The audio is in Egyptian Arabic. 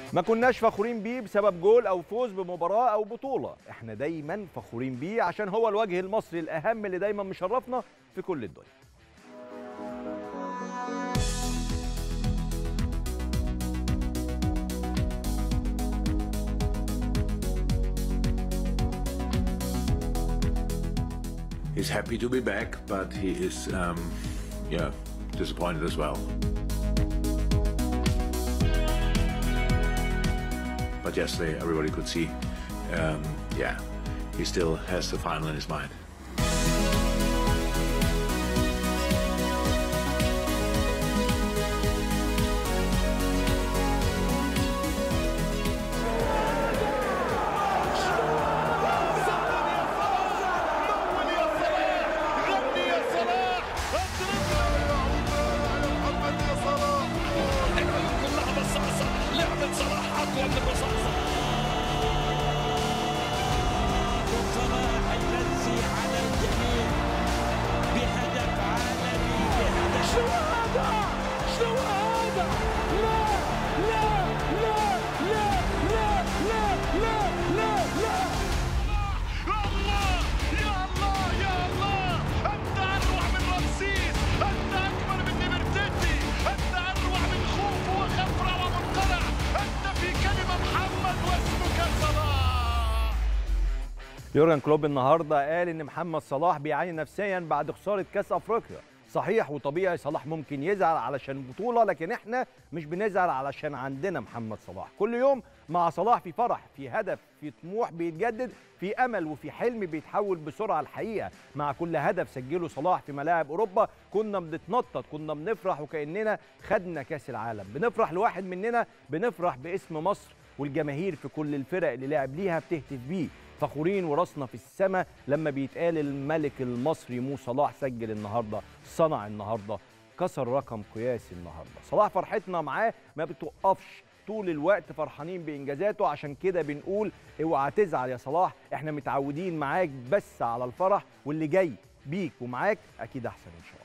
ما كناش فخورين بيه بسبب جول او فوز بمباراه او بطوله احنا دايما فخورين بيه عشان هو الوجه المصري الاهم اللي دايما مشرفنا في كل الدنيا He's happy to be back, but he is, um, yeah, disappointed as well. But yesterday, everybody could see, um, yeah, he still has the final in his mind. صلاح الذي على الجميع بهدف عالمي بهدف شو هذا؟ شو هذا؟ لا لا لا لا لا لا لا لا لا يا الله يا الله يا الله انت اروع من رمسيس انت اكبر من نمرتتي انت اروع من خوف وخفرع ومنقرع انت في كلمه محمد واسمك صلاح يورجن كلوب النهارده قال ان محمد صلاح بيعاني نفسيا بعد خساره كاس افريقيا صحيح وطبيعي صلاح ممكن يزعل علشان بطوله لكن احنا مش بنزعل علشان عندنا محمد صلاح كل يوم مع صلاح في فرح في هدف في طموح بيتجدد في امل وفي حلم بيتحول بسرعه الحقيقه مع كل هدف سجله صلاح في ملاعب اوروبا كنا بنتنطط كنا بنفرح وكاننا خدنا كاس العالم بنفرح لواحد مننا بنفرح باسم مصر والجماهير في كل الفرق اللي لعب ليها بتهتف بيه فخورين وراسنا في السماء لما بيتقال الملك المصري مو صلاح سجل النهارده صنع النهارده كسر رقم قياسي النهارده صلاح فرحتنا معاه ما بتوقفش طول الوقت فرحانين بانجازاته عشان كده بنقول اوعى تزعل يا صلاح احنا متعودين معاك بس على الفرح واللي جاي بيك ومعاك اكيد احسن ان شاء الله